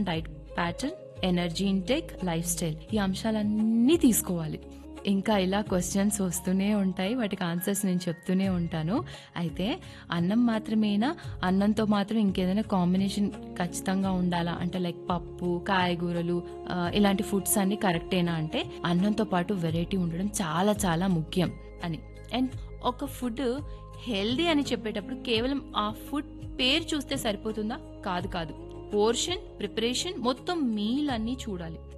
diet pattern energy intake life style ఈ అంశాలన్నీ తీసుకోవాలి ఇంకా ఇలా క్వశ్చన్స్ వస్తూనే ఉంటాయి వాటికి ఆన్సర్స్ నేను చెప్తూనే ఉంటాను అయితే అన్నం మాత్రమేనా అన్నంతో మాత్రం ఇంకేదైనా కాంబినేషన్ ఖచ్చితంగా ఉండాలా అంటే లైక్ పప్పు కాయగూరలు ఆ, ఇలాంటి ఫుడ్స్ అన్ని కరెక్టేనా అంటే అన్నంతో పాటు వెరైటీ ఉండడం చాలా చాలా ముఖ్యం అని అండ్ ఒక ఫుడ్ హెల్దీ అని చెప్పేటప్పుడు కేవలం ఆ ఫుడ్ పేరు చూస్తే సరిపోతుందా కాదు కాదు పోర్షన్ ప్రిపరేషన్ మొత్తం మీల్ అన్నీ చూడాలి